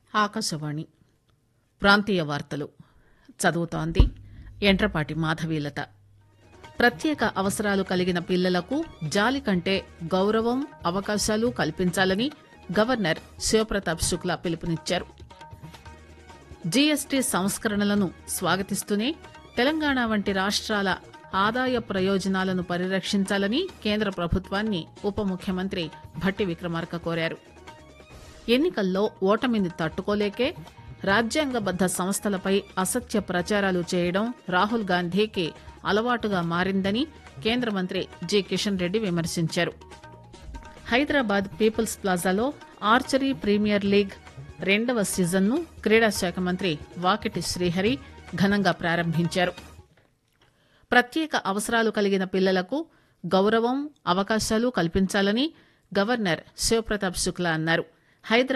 ఆకాశవాణి ప్రాంతీయ వార్తలు చదువుతోంది ఎంట్రపాటి మాధవీలత ప్రత్యేక అవసరాలు కలిగిన పిల్లలకు జాలి కంటే గౌరవం అవకాశాలు కల్పించాలని గవర్నర్ శివప్రతాప్ శుక్లా పిలుపునిచ్చారు జీఎస్టీ సంస్కరణలను స్వాగతిస్తూనే తెలంగాణ వంటి రాష్ట్రాల ఆదాయ ప్రయోజనాలను పరిరక్షించాలని కేంద్ర ప్రభుత్వాన్ని ఉప ముఖ్యమంత్రి భట్టి విక్రమార్క కోరారు ఎన్నికల్లో ఓటమిని తట్టుకోలేకే రాజ్యాంగబద్ద సంస్థలపై అసత్య ప్రచారాలు చేయడం రాహుల్ గాంధీకి అలవాటుగా మారిందని కేంద్ర మంత్రి జి కిషన్ రెడ్డి విమర్శించారు హైదరాబాద్ పీపుల్స్ ప్లాజాలో ఆర్చరీ ప్రీమియర్ లీగ్ రెండవ సీజన్ను క్రీడా శాఖ మంత్రి వాకిటి శ్రీహరి ఘనంగా ప్రారంభించారు ప్రత్యేక అవసరాలు కలిగిన పిల్లలకు గౌరవం అవకాశాలు కల్పించాలని గవర్నర్ శివప్రతాప్ శుక్లా అన్నారు హైదరాబాద్